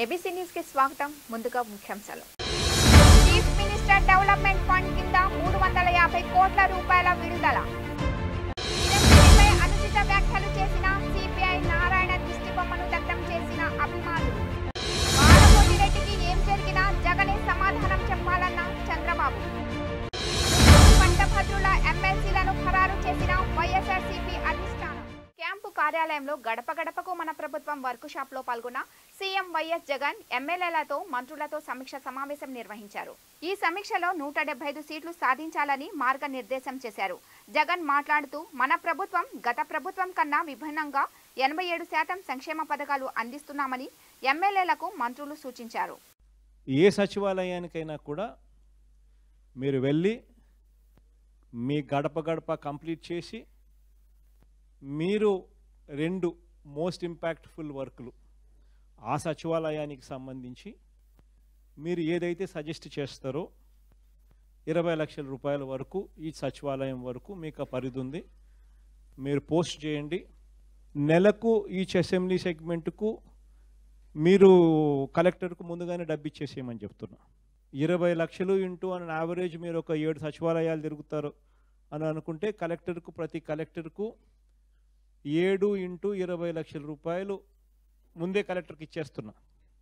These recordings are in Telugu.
ఏబీసీ న్యూస్ కి స్వాగతం ముందుగా ముఖ్యాంశాలు చీఫ్ మినిస్టర్ డెవలప్మెంట్ ఫండ్ కింద మూడు వందల యాభై కోట్ల రూపాయల విడుదల చిరంజీవిపై అనుచిత వ్యాఖ్యలు చేసిన సిపిఐ నారాయణ దిష్టిబొమ్మను దగ్ధం చేసిన అభిమానులు బాలకోటిరెడ్డికి ఏం జరిగినా జగనే సమాధానం చెప్పాలన్న చంద్రబాబు పట్టభద్రుల ఎమ్మెల్సీలను ఖరారు చేసిన వైఎస్ఆర్సీపీ అధిష్టానం క్యాంపు కార్యాలయంలో గడప గడపకు మన ప్రభుత్వం వర్క్ షాప్ లో పాల్గొన్న సీఎం వైఎస్ జగన్ ఎమ్మెల్యేలతో మంత్రులతో సమీక్ష సమావేశం నిర్వహించారు ఈ సమీక్షలో నూట డెబ్బై ఐదు సీట్లు సాధించాలని మార్గనిర్దేశం చేశారు జగన్ మాట్లాడుతూ మన ప్రభుత్వం గత ప్రభుత్వం కన్నా విభిన్నంగా ఎనభై ఏడు శాతం సంక్షేమ పథకాలు అందిస్తున్నామని ఎమ్మెల్యేలకు మంత్రులు సూచించారు ఏ సచివాలయానికైనా కూడా మీరు వెళ్ళి మీ గడప గడప కంప్లీట్ చేసి మీరు రెండు మోస్ట్ ఇంపాక్ట్ఫుల్ వర్క్లు ఆ సచివాలయానికి సంబంధించి మీరు ఏదైతే సజెస్ట్ చేస్తారో ఇరవై లక్షల రూపాయల వరకు ఈ సచివాలయం వరకు మీకు ఆ పరిధి ఉంది మీరు పోస్ట్ చేయండి నెలకు ఈచ్ అసెంబ్లీ సెగ్మెంట్కు మీరు కలెక్టర్కు ముందుగానే డబ్బు ఇచ్చేసేయమని చెప్తున్నా ఇరవై లక్షలు ఇంటూ అని యావరేజ్ మీరు ఒక ఏడు సచివాలయాలు తిరుగుతారు అని అనుకుంటే కలెక్టర్కు ప్రతి కలెక్టర్కు ఏడు ఇంటూ ఇరవై లక్షల రూపాయలు ముందే కలెక్టర్కి ఇచ్చేస్తున్నా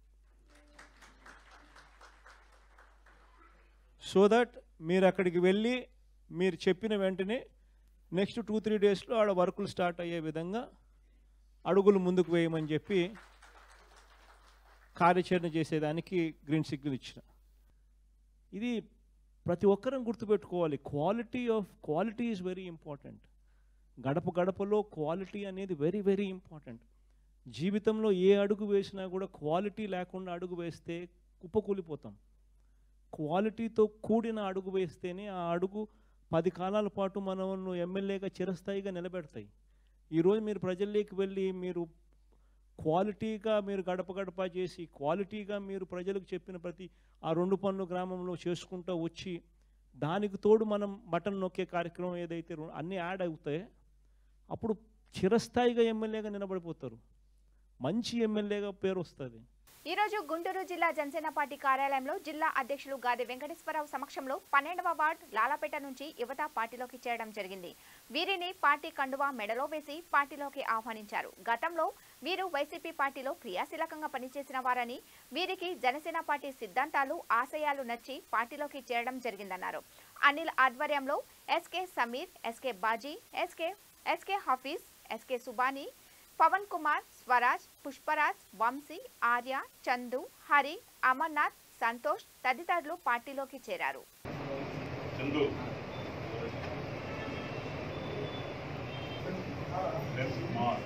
సో దట్ మీరు అక్కడికి వెళ్ళి మీరు చెప్పిన వెంటనే నెక్స్ట్ టూ త్రీ డేస్లో ఆడ వర్కులు స్టార్ట్ అయ్యే విధంగా అడుగులు ముందుకు వేయమని చెప్పి కార్యాచరణ చేసేదానికి గ్రీన్ సిగ్నల్ ఇచ్చిన ఇది ప్రతి ఒక్కరం గుర్తుపెట్టుకోవాలి quality of quality is very important గడప గడపలో క్వాలిటీ అనేది వెరీ వెరీ ఇంపార్టెంట్ జీవితంలో ఏ అడుగు వేసినా కూడా క్వాలిటీ లేకుండా అడుగు వేస్తే కుప్పకూలిపోతాం క్వాలిటీతో కూడిన అడుగు వేస్తేనే ఆ అడుగు పది కాలాల పాటు మనల్ని ఎమ్మెల్యేగా చిరస్థాయిగా నిలబెడతాయి ఈరోజు మీరు ప్రజల్లోకి వెళ్ళి మీరు క్వాలిటీగా మీరు గడప గడప చేసి క్వాలిటీగా మీరు ప్రజలకు చెప్పిన ప్రతి ఆ రెండు పనులు గ్రామంలో చేసుకుంటూ వచ్చి దానికి తోడు మనం బటన్ నొక్కే కార్యక్రమం ఏదైతే రో- అన్నీ యాడ్ అవుతాయి అప్పుడు చిరస్థాయిగా ఎమ్మెల్యేగా నిలబడిపోతారు మంచి ఎమ్మెల్యేగా పేరు వస్తుంది ఈ రోజు గుంటూరు జిల్లా జనసేన పార్టీ కార్యాలయంలో జిల్లా అధ్యక్షులు గాది వెంకటేశ్వరరావు సమక్షంలో పన్నెండవ వార్డ్ లాలాపేట నుంచి యువత పార్టీలోకి చేరడం జరిగింది వీరిని పార్టీ కండువా మెడలో వేసి పార్టీలోకి ఆహ్వానించారు గతంలో వీరు వైసీపీ పార్టీలో క్రియాశీలకంగా పనిచేసిన వారని వీరికి జనసేన పార్టీ సిద్ధాంతాలు ఆశయాలు నచ్చి పార్టీలోకి చేరడం జరిగిందన్నారు అనిల్ ఆధ్వర్యంలో SK Sameer SK Baji SK SK Hafeez SK Subani Pavan Kumar Swaraj Pushparaj Vamsi Arya Chandu Hari Amarnath Santosh తదితరులు పార్టీలోకి చేరారు చందు కుమార్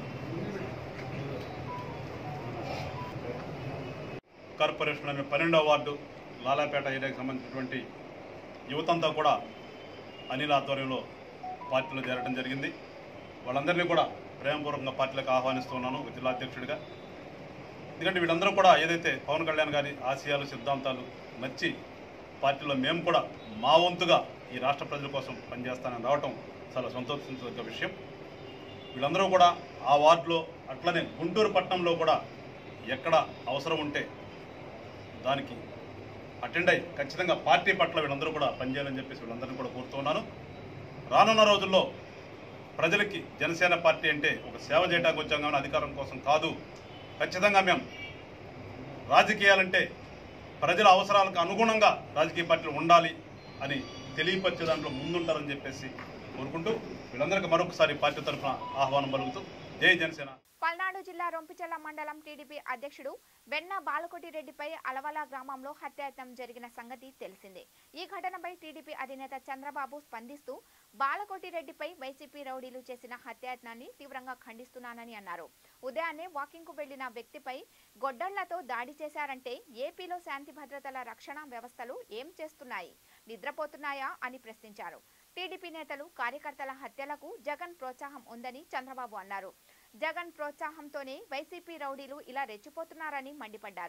కార్పొరేషన్ అనే పన్నెండవ వార్డు లాలాపేట ఏరియాకి సంబంధించినటువంటి యువతంతా కూడా అనిల్ ఆధ్వర్యంలో పార్టీలో చేరడం జరిగింది వాళ్ళందరినీ కూడా ప్రేమపూర్వకంగా పార్టీలకు ఆహ్వానిస్తున్నాను ఒక జిల్లా అధ్యక్షుడిగా ఎందుకంటే వీళ్ళందరూ కూడా ఏదైతే పవన్ కళ్యాణ్ గారి ఆశయాలు సిద్ధాంతాలు నచ్చి పార్టీలో మేము కూడా మా వంతుగా ఈ రాష్ట్ర ప్రజల కోసం పనిచేస్తానని రావటం చాలా సంతోషించదగ్గ విషయం వీళ్ళందరూ కూడా ఆ వార్డులో అట్లనే గుంటూరు పట్టణంలో కూడా ఎక్కడ అవసరం ఉంటే దానికి అటెండ్ అయ్యి ఖచ్చితంగా పార్టీ పట్ల వీళ్ళందరూ కూడా పనిచేయాలని చెప్పేసి వీళ్ళందరినీ కూడా కోరుతున్నాను రానున్న రోజుల్లో ప్రజలకి జనసేన పార్టీ అంటే ఒక సేవ చేయడానికి వచ్చాం కానీ అధికారం కోసం కాదు ఖచ్చితంగా మేము రాజకీయాలంటే ప్రజల అవసరాలకు అనుగుణంగా రాజకీయ పార్టీలు ఉండాలి అని తెలియపరిచే దాంట్లో ముందుంటారని చెప్పేసి కోరుకుంటూ వీళ్ళందరికీ మరొకసారి పార్టీ తరఫున ఆహ్వానం పలుకుతూ జై జనసేన పల్నాడు జిల్లా రొంపిచెల్ల మండలం టీడీపీ అధ్యక్షుడు వెన్న బాలకోటి రెడ్డిపై అలవల గ్రామంలో హత్యాయత్నం జరిగిన సంగతి తెలిసిందే ఈ ఘటనపై టీడీపీ అధినేత చంద్రబాబు స్పందిస్తూ బాలకోటి రెడ్డిపై వైసీపీ రౌడీలు చేసిన హత్యాయత్నాన్ని తీవ్రంగా ఖండిస్తున్నానని అన్నారు ఉదయాన్నే వాకింగ్ కు వెళ్లిన వ్యక్తిపై గొడ్డళ్లతో దాడి చేశారంటే ఏపీలో శాంతి భద్రతల రక్షణ వ్యవస్థలు ఏం చేస్తున్నాయి నిద్రపోతున్నాయా అని ప్రశ్నించారు టీడీపీ నేతలు కార్యకర్తల హత్యలకు జగన్ ప్రోత్సాహం ఉందని చంద్రబాబు అన్నారు జగన్ ప్రోత్సాహంతోనే వైసీపీ రౌడీలు ఇలా రెచ్చిపోతున్నారని మండిపడ్డారు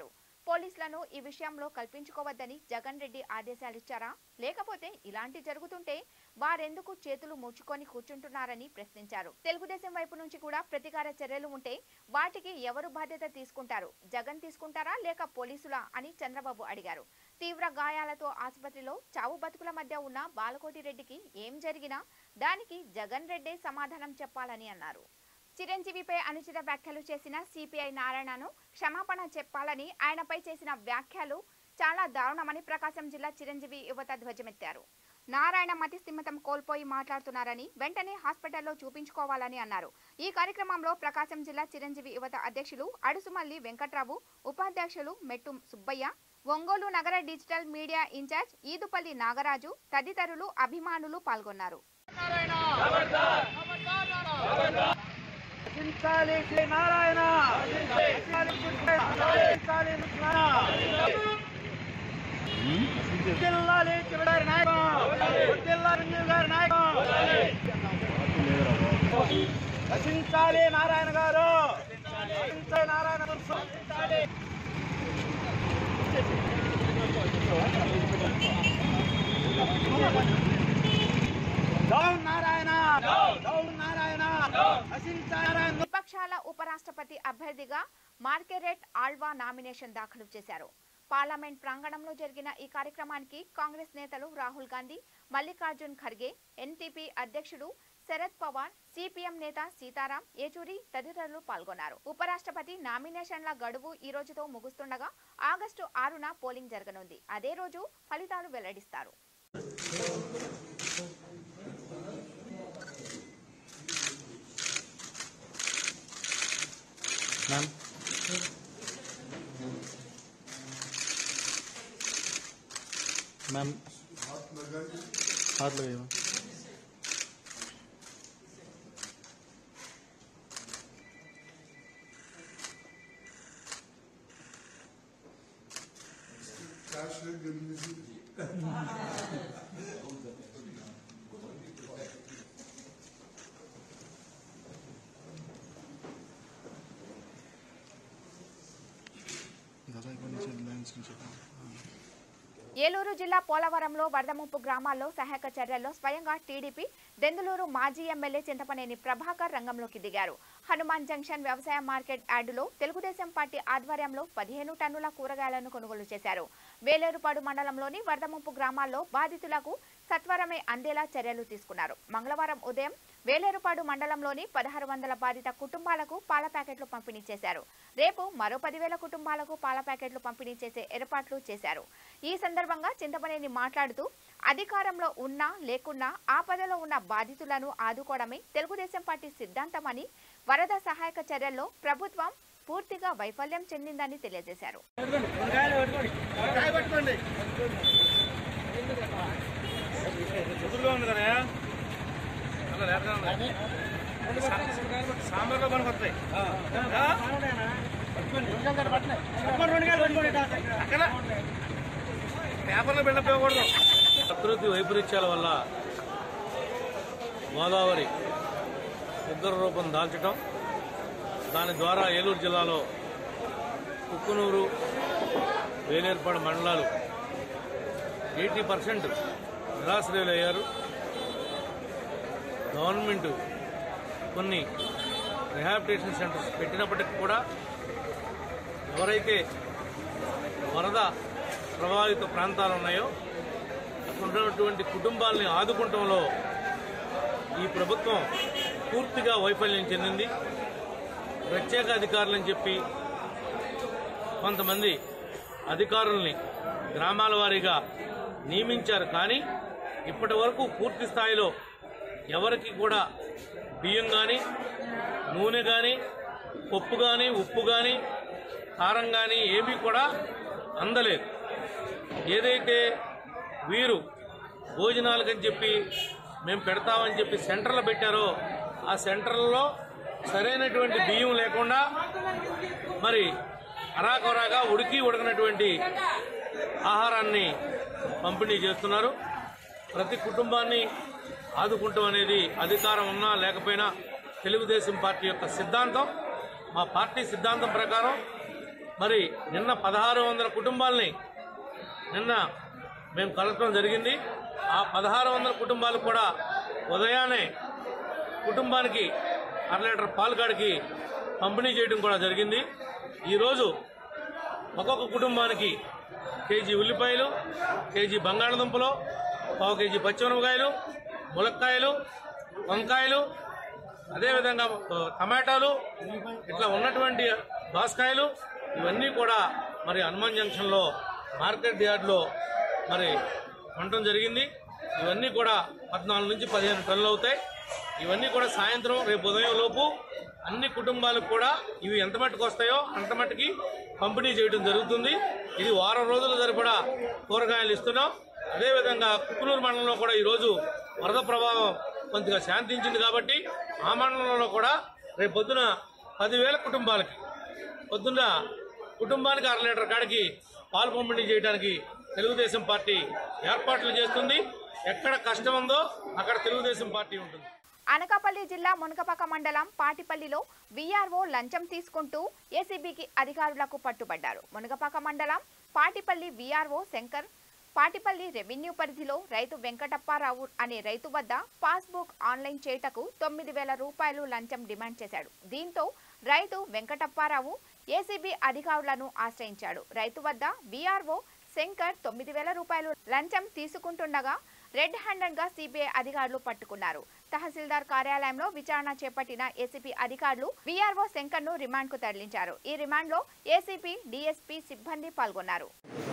పోలీసులను ఈ విషయంలో కల్పించుకోవద్దని జగన్ రెడ్డి ఆదేశాలిచ్చారా లేకపోతే ఇలాంటి జరుగుతుంటే వారెందుకు చేతులు ముడుచుకొని కూర్చుంటున్నారని ప్రశ్నించారు తెలుగుదేశం వైపు నుంచి కూడా ప్రతీకార చర్యలు ఉంటే వాటికి ఎవరు బాధ్యత తీసుకుంటారు జగన్ తీసుకుంటారా లేక పోలీసులా అని చంద్రబాబు అడిగారు తీవ్ర గాయాలతో ఆసుపత్రిలో చావు బతుకుల మధ్య ఉన్న బాలకోటి రెడ్డికి ఏం జరిగినా దానికి జగన్ రెడ్డే సమాధానం చెప్పాలని అన్నారు చిరంజీవిపై అనుచిత వ్యాఖ్యలు చేసిన సిపిఐ నారాయణను క్షమాపణ చెప్పాలని ఆయనపై చేసిన వ్యాఖ్యలు చాలా దారుణమని ప్రకాశం జిల్లా చిరంజీవి యువత ధ్వజమెత్తారు నారాయణ మతి స్థిమితం కోల్పోయి మాట్లాడుతున్నారని వెంటనే హాస్పిటల్లో చూపించుకోవాలని అన్నారు ఈ కార్యక్రమంలో ప్రకాశం జిల్లా చిరంజీవి యువత అధ్యక్షులు అడుసుమల్లి వెంకట్రావు ఉపాధ్యక్షులు మెట్టు సుబ్బయ్య ఒంగోలు నగర digital media incharge Edupalli Nagaraju తదితరులు అభిమానులు పాల్గొన్నారు రచించాలి శ్రీ నారాయణ రచించాలి శ్రీ నారాయణ. వర్ధిల్లాలి చివరి గారి నాయకం వర్ధిల్లాలి రంజీవ్ గారి నాయకం రచించాలి నారాయణ గారు రచించాలి నారాయణ గారు. రచించాలి. డౌన్ నారాయణ డౌన్ నారాయణ రచించాలి నారాయణ విపక్షాల ఉపరాష్ట్రపతి అభ్యర్థిగా మార్కెరెట్ ఆల్వా నామినేషన్ దాఖలు చేశారు పార్లమెంట్ ప్రాంగణంలో జరిగిన ఈ కార్యక్రమానికి కాంగ్రెస్ నేతలు రాహుల్ గాంధీ మల్లికార్జున్ ఖర్గే ఎన్టీపీ అధ్యక్షుడు శరద్ పవార్ సిపిఎం నేత సీతారాం ఏచూరి తదితరులు పాల్గొన్నారు ఉపరాష్ట్రపతి నామినేషన్ల గడువు ఈ రోజుతో ముగుస్తుండగా ఆగస్టు ఆరున పోలింగ్ జరగనుంది అదే రోజు ఫలితాలు వెల్లడిస్తారు मैम मैम हाथ लगेगा दादा एक बार नीचे लाइन्स नीचे हाँ ఏలూరు జిల్లా పోలవరంలో వరద ముంపు గ్రామాల్లో సహాయక చర్యల్లో స్వయంగా టీడీపీ దెందులూరు మాజీ ఎమ్మెల్యే చింతపనేని ప్రభాకర్ రంగంలోకి దిగారు హనుమాన్ జంక్షన్ వ్యవసాయ మార్కెట్ యార్డులో తెలుగుదేశం పార్టీ ఆధ్వర్యంలో పదిహేను టన్నుల కూరగాయలను కొనుగోలు చేశారు వేలేరుపాడు మండలంలోని వరద ముంపు గ్రామాల్లో బాధితులకు సత్వరమే అందేలా చర్యలు తీసుకున్నారు మంగళవారం ఉదయం వేలేరుపాడు మండలంలోని పదహారు వందల బాధిత కుటుంబాలకు పాల ప్యాకెట్లు పంపిణీ చేశారు రేపు మరో పదివేల కుటుంబాలకు పాల ప్యాకెట్లు పంపిణీ చేసే ఏర్పాట్లు చేశారు ఈ సందర్భంగా చింతమనేని మాట్లాడుతూ అధికారంలో ఉన్నా లేకున్నా ఆపదలో ఉన్న బాధితులను ఆదుకోవడమే తెలుగుదేశం పార్టీ సిద్ధాంతమని వరద సహాయక చర్యల్లో ప్రభుత్వం పూర్తిగా వైఫల్యం చెందిందని తెలియజేశారు సాంబార్లో పనికి వస్తాయి అక్కడ పేపర్లో బిల్డప్ ఇవ్వకూడదు ప్రకృతి వైపరీత్యాల వల్ల గోదావరి ఉగ్ర రూపం దాల్చటం దాని ద్వారా ఏలూరు జిల్లాలో కుక్కునూరు వేలేర్పాడు మండలాలు ఎయిటీ పర్సెంట్ నిరాశ్రయులు అయ్యారు గవర్నమెంట్ కొన్ని రిహాబిటేషన్ సెంటర్స్ పెట్టినప్పటికీ కూడా ఎవరైతే వరద ప్రభావిత ప్రాంతాలు ఉన్నాయో అక్కడ ఉన్నటువంటి కుటుంబాలని ఆదుకుంటంలో ఈ ప్రభుత్వం పూర్తిగా వైఫల్యం చెందింది ప్రత్యేక అధికారులని చెప్పి కొంతమంది అధికారుల్ని గ్రామాల వారీగా నియమించారు కానీ ఇప్పటి వరకు పూర్తి స్థాయిలో ఎవరికి కూడా బియ్యం కానీ నూనె కానీ పప్పు కానీ ఉప్పు కానీ కారం కానీ ఏమీ కూడా అందలేదు ఏదైతే వీరు భోజనాలకని చెప్పి మేము పెడతామని చెప్పి సెంటర్లు పెట్టారో ఆ సెంటర్లలో సరైనటువంటి బియ్యం లేకుండా మరి అరాకొరాగా ఉడికి ఉడకనటువంటి ఆహారాన్ని పంపిణీ చేస్తున్నారు ప్రతి కుటుంబాన్ని ఆదుకుంటాం అనేది అధికారం ఉన్నా లేకపోయినా తెలుగుదేశం పార్టీ యొక్క సిద్ధాంతం మా పార్టీ సిద్ధాంతం ప్రకారం మరి నిన్న పదహారు వందల కుటుంబాలని నిన్న మేము కలపడం జరిగింది ఆ పదహారు వందల కుటుంబాలు కూడా ఉదయాన్నే కుటుంబానికి అర లీటర్ పాలు కాడికి పంపిణీ చేయడం కూడా జరిగింది ఈరోజు ఒక్కొక్క కుటుంబానికి కేజీ ఉల్లిపాయలు కేజీ బంగాళదుంపలు పావు కేజీ పచ్చిమిరపకాయలు ములక్కాయలు వంకాయలు అదేవిధంగా ఆ, టమాటాలు ఇట్లా ఉన్నటువంటి దోసకాయలు ఇవన్నీ కూడా మరి హనుమాన్ జంక్షన్లో మార్కెట్ యార్డ్లో మరి ఉండటం జరిగింది ఇవన్నీ కూడా పద్నాలుగు నుంచి పదిహేను టన్నులు అవుతాయి ఇవన్నీ కూడా సాయంత్రం రేపు ఉదయం లోపు అన్ని కుటుంబాలకు కూడా ఇవి ఎంత మట్టుకు వస్తాయో అంత మట్టుకి పంపిణీ చేయడం జరుగుతుంది ఇది వారం రోజుల సరిపడా కూరగాయలు ఇస్తున్నాం అదేవిధంగా కుక్కునూరు మండలంలో కూడా ఈరోజు వరద ప్రభావం కొద్దిగా శాంతించింది కాబట్టి ఆ మండలంలో కూడా రేపు పొద్దున పదివేల కుటుంబాలకి పొద్దున్న కుటుంబానికి అర లీటర్ కాడికి పాలు పంపిణీ చేయడానికి తెలుగుదేశం పార్టీ ఏర్పాట్లు చేస్తుంది ఎక్కడ కష్టం ఉందో అక్కడ తెలుగుదేశం పార్టీ ఉంటుంది అనకాపల్లి జిల్లా మునకపాక మండలం పాటిపల్లిలో వీఆర్ఓ లంచం తీసుకుంటూ ఏసీబీకి అధికారులకు పట్టుబడ్డారు మునగపాక మండలం పాటిపల్లి వీఆర్ఓ శంకర్ పాటిపల్లి రెవెన్యూ పరిధిలో రైతు వెంకటప్పారావు అనే రైతు వద్ద పాస్బుక్ ఆన్లైన్ చేటకు తొమ్మిది వేల రూపాయలు లంచం డిమాండ్ చేశాడు దీంతో రైతు వెంకటప్పారావు ఏసీబీ అధికారులను ఆశ్రయించాడు రైతు వద్ద వీఆర్ఓ శంకర్ తొమ్మిది వేల రూపాయలు లంచం తీసుకుంటుండగా రెడ్ హ్యాండెడ్ గా సిబిఐ అధికారులు పట్టుకున్నారు తహసీల్దార్ కార్యాలయంలో విచారణ చేపట్టిన ఏసీపీ అధికారులు వీఆర్ఓ శంకర్ ను రిమాండ్ కు తరలించారు ఈ రిమాండ్ లో ఏసీపీ డీఎస్పీ సిబ్బంది పాల్గొన్నారు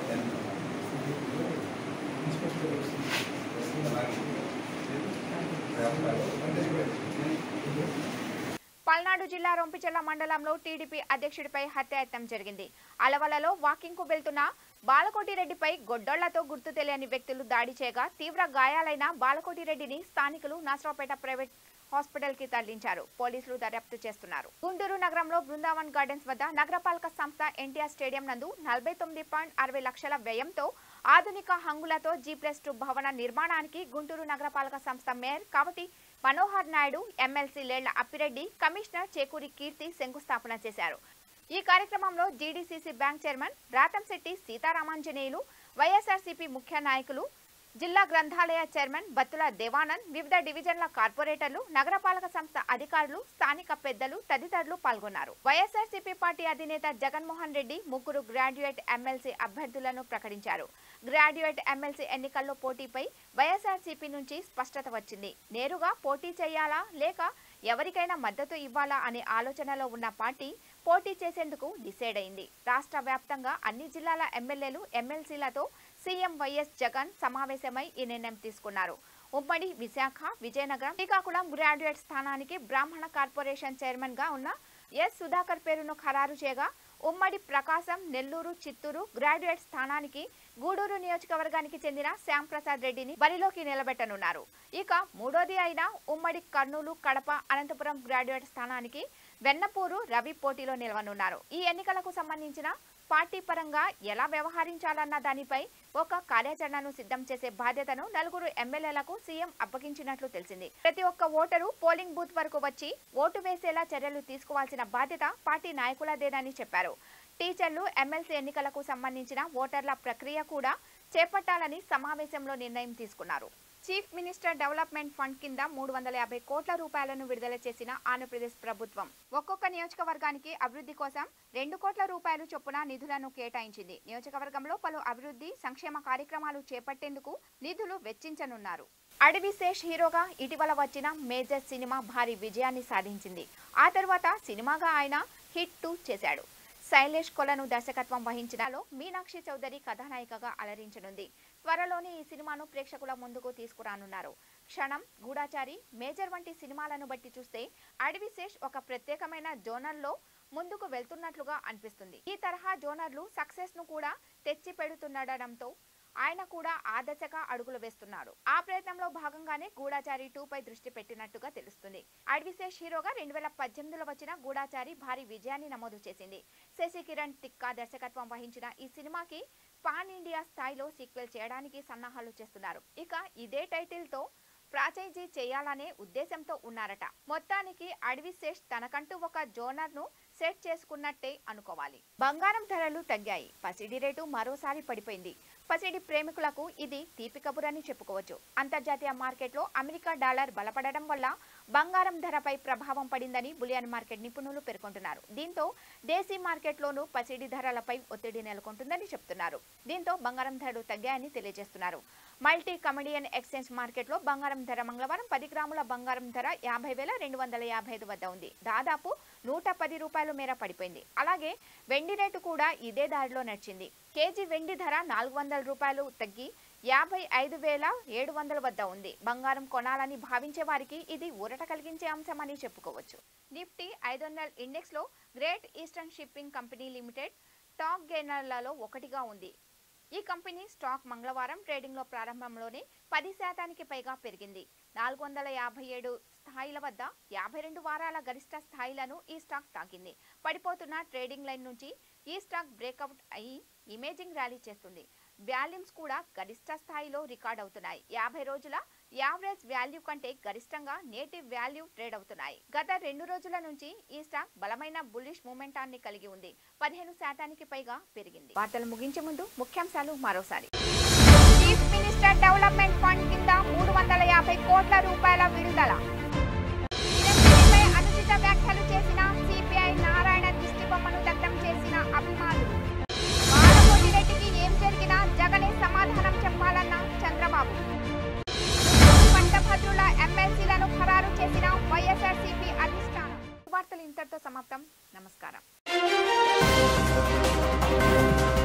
పల్నాడు జిల్లా రొంపిచెల్ల మండలంలో టీడీపీ అధ్యక్షుడిపై హత్యాయత్నం జరిగింది అలవలలో వాకింగ్ కు వెళ్తున్న బాలకోటిరెడ్డిపై గొడ్డళ్లతో గుర్తు తెలియని వ్యక్తులు దాడి చేయగా తీవ్ర గాయాలైన బాలకోటిరెడ్డిని స్థానికులు నసరావుపేట ప్రైవేట్ హాస్పిటల్ కి తరలించారు పోలీసులు దర్యాప్తు చేస్తున్నారు గుంటూరు నగరంలో బృందావన్ గార్డెన్స్ వద్ద నగరపాలక సంస్థ ఎన్టీఆర్ స్టేడియం నందు నలభై తొమ్మిది పాయింట్ అరవై లక్షల వ్యయంతో ఆధునిక హంగులతో జీ ప్లస్ టూ భవన నిర్మాణానికి గుంటూరు నగరపాలక సంస్థ mayor Kavati Manohar Naidu MLC Lella Appireddy commissioner Chekuri Keerthi శంకుస్థాపన చేశారు ఈ కార్యక్రమంలో GDCC bank chairman Rathamshetti Seetharamanjaneyulu YSRCP ముఖ్య నాయకులు జిల్లా గ్రంథాలయ చైర్మన్ బత్తుల దేవానంద్ వివిధ డివిజన్ల కార్పొరేటర్లు నగరపాలక సంస్థ అధికారులు స్థానిక పెద్దలు తదితరులు పాల్గొన్నారు వైఎస్ఆర్సీపీ పార్టీ అధినేత జగన్మోహన్ రెడ్డి ముగ్గురు గ్రాడ్యుయేట్ ఎమ్మెల్సీ అభ్యర్థులను ప్రకటించారు గ్రాడ్యుయేట్ ఎమ్మెల్సీ ఎన్నికల్లో పోటీపై వైఎస్ఆర్సీపీ నుంచి స్పష్టత వచ్చింది నేరుగా పోటీ చేయాలా లేక ఎవరికైనా మద్దతు ఇవ్వాలా అనే ఆలోచనలో ఉన్న పార్టీ పోటీ చేసేందుకు డిసైడ్ అయింది రాష్ట్ర వ్యాప్తంగా అన్ని జిల్లాల ఎమ్మెల్యేలు ఎమ్మెల్సీలతో సీఎం వైఎస్ జగన్ సమావేశమై ఈ నిర్ణయం తీసుకున్నారు ఉమ్మడి విశాఖ విజయనగరం శ్రీకాకుళం గ్రాడ్యుయేట్ స్థానానికి బ్రాహ్మణ కార్పొరేషన్ చైర్మన్ గా ఉన్న ఎస్ సుధాకర్ పేరును ఖరారు చేయగా ఉమ్మడి ప్రకాశం నెల్లూరు చిత్తూరు గ్రాడ్యుయేట్ స్థానానికి గూడూరు నియోజకవర్గానికి చెందిన శ్యామ్ ప్రసాద్ రెడ్డిని బరిలోకి నిలబెట్టనున్నారు ఇక మూడోది అయిన ఉమ్మడి కర్నూలు కడప అనంతపురం గ్రాడ్యుయేట్ స్థానానికి వెన్నపూరు రవి పోటీలో నిలవనున్నారు ఈ ఎన్నికలకు సంబంధించిన పార్టీ పరంగా ఎలా వ్యవహరించాలన్న దానిపై ఒక కార్యాచరణను సిద్ధం చేసే బాధ్యతను నలుగురు ఎమ్మెల్యేలకు సీఎం అప్పగించినట్లు తెలిసింది ప్రతి ఒక్క ఓటరు పోలింగ్ బూత్ వరకు వచ్చి ఓటు వేసేలా చర్యలు తీసుకోవాల్సిన బాధ్యత పార్టీ నాయకులదేనని చెప్పారు టీచర్లు ఎమ్మెల్సీ ఎన్నికలకు సంబంధించిన ఓటర్ల ప్రక్రియ కూడా చేపట్టాలని సమావేశంలో నిర్ణయం తీసుకున్నారు చీఫ్ మినిస్టర్ డెవలప్మెంట్ ఫండ్ కింద మూడు వందల యాభై కోట్ల రూపాయలను విడుదల చేసిన ఆంధ్రప్రదేశ్ ప్రభుత్వం ఒక్కొక్క నియోజకవర్గానికి అభివృద్ధి కోసం రెండు కోట్ల రూపాయలు చొప్పున నిధులను కేటాయించింది నియోజకవర్గంలో పలు అభివృద్ధి సంక్షేమ కార్యక్రమాలు చేపట్టేందుకు నిధులు వెచ్చించనున్నారు అడవి శేష్ హీరోగా ఇటీవల వచ్చిన మేజర్ సినిమా భారీ విజయాన్ని సాధించింది ఆ తర్వాత సినిమాగా ఆయన హిట్ టూ చేశాడు శైలేష్ కొలను దర్శకత్వం వహించినలో మీనాక్షి చౌదరి కథానాయికగా అలరించనుంది త్వరలోనే ఈ సినిమాను ప్రేక్షకుల ముందుకు తీసుకురానున్నారు క్షణం గూఢాచారి మేజర్ వంటి సినిమాలను బట్టి చూస్తే అడవి శేష్ ఒక ప్రత్యేకమైన జోనర్లో ముందుకు వెళ్తున్నట్లుగా అనిపిస్తుంది ఈ తరహా జోనర్లు సక్సెస్ ను కూడా తెచ్చి పెడుతుండడంతో ఆయన కూడా ఆ దశగా అడుగులు వేస్తున్నాడు ఆ ప్రయత్నంలో భాగంగానే గూఢాచారి టూ పై దృష్టి పెట్టినట్టుగా తెలుస్తుంది అడ్విశేష్ హీరోగా రెండు వేల పద్దెనిమిదిలో వచ్చిన గూఢాచారి భారీ విజయాన్ని నమోదు చేసింది శశి కిరణ్ తిక్కా దర్శకత్వం వహించిన ఈ సినిమాకి పాన్ ఇండియా స్థాయిలో సీక్వెల్ చేయడానికి సన్నాహాలు చేస్తున్నారు ఇక ఇదే టైటిల్ తో ఫ్రాంచైజీ చేయాలనే ఉద్దేశంతో ఉన్నారట మొత్తానికి అడవి శేష్ తనకంటూ ఒక జోనర్ ను సెట్ చేసుకున్నట్టే అనుకోవాలి బంగారం ధరలు తగ్గాయి పసిడి రేటు మరోసారి పడిపోయింది పసిడి ప్రేమికులకు ఇది తీపి కబురని చెప్పుకోవచ్చు అంతర్జాతీయ మార్కెట్లో అమెరికా డాలర్ బలపడడం వల్ల బంగారం ధరపై ప్రభావం పడిందని బులియన్ మార్కెట్ నిపుణులు పేర్కొంటున్నారు దీంతో దేశీ మార్కెట్లోనూ పసిడి ధరలపై ఒత్తిడి నెలకొంటుందని చెప్తున్నారు దీంతో బంగారం ధరలు తగ్గాయని తెలియజేస్తున్నారు మల్టీ కమెడియన్ ఎక్స్చేంజ్ మార్కెట్లో బంగారం ధర మంగళవారం పది గ్రాముల బంగారం ధర యాభై వేల రెండు వందల యాభై ఐదు వద్ద ఉంది దాదాపు నూట పది రూపాయల మేర పడిపోయింది అలాగే వెండి రేటు కూడా ఇదే దారిలో నడిచింది కేజీ వెండి ధర నాలుగు వందల రూపాయలు తగ్గి యాభై ఐదు వేల ఏడు వందల వద్ద ఉంది బంగారం కొనాలని భావించే వారికి ఇది ఊరట కలిగించే అంశమని చెప్పుకోవచ్చు నిఫ్టీ ఐదు వందల ఇండెక్స్లో Great Eastern Shipping Company Limited top గెయినర్లలో ఒకటిగా ఉంది ఈ కంపెనీ స్టాక్ మంగళవారం ట్రేడింగ్లో ప్రారంభంలోనే పది శాతానికి పైగా పెరిగింది నాలుగు వందల యాభై ఏడు స్థాయిల వద్ద యాభై రెండు వారాల గరిష్ట స్థాయిలను ఈ స్టాక్ తాకింది పడిపోతున్న ట్రేడింగ్ లైన్ నుంచి ఈ స్టాక్ బ్రేక్అవుట్ అయి ఇమేజింగ్ ర్యాలీ చేస్తుంది వాల్యూమ్స్ కూడా గరిష్ట స్థాయిలో రికార్డ్ అవుతున్నాయి యాభై రోజుల యావరేజ్ వాల్యూ కంటే గరిష్టంగా నేటి వాల్యూ ట్రేడ్ అవుతున్నాయి గత రెండు రోజుల నుంచి ఈ స్టాక్ బలమైన బుల్లిష్ మూమెంటాన్ని కలిగి ఉంది పదిహేను శాతానికి పైగా పెరిగింది వార్తలు ముగించే ముందు ముఖ్యాంశాలు మరోసారి చీఫ్ మినిస్టర్ డెవలప్మెంట్ ఫండ్ కింద మూడు వందల యాభై కోట్ల రూపాయల విడుదల చిరంజీవిపై అనుచిత వ్యాఖ్యలు చేసిన సిపిఐ నారాయణ దిష్టిబొమ్మను దగ్ధం చేసిన అభిమానులు బాలకోటిరెడ్డికి ఏం జరిగినా జగనే సమాధానం చెప్పాలన్న చంద్రబాబు పట్టభద్రుల ఎమ్మెల్సీలను ఖరారు చేసిన వైఎస్ఆర్సీపీ అధిష్టానం వార్తలు ఇంతటితో సమాప్తం నమస్కారం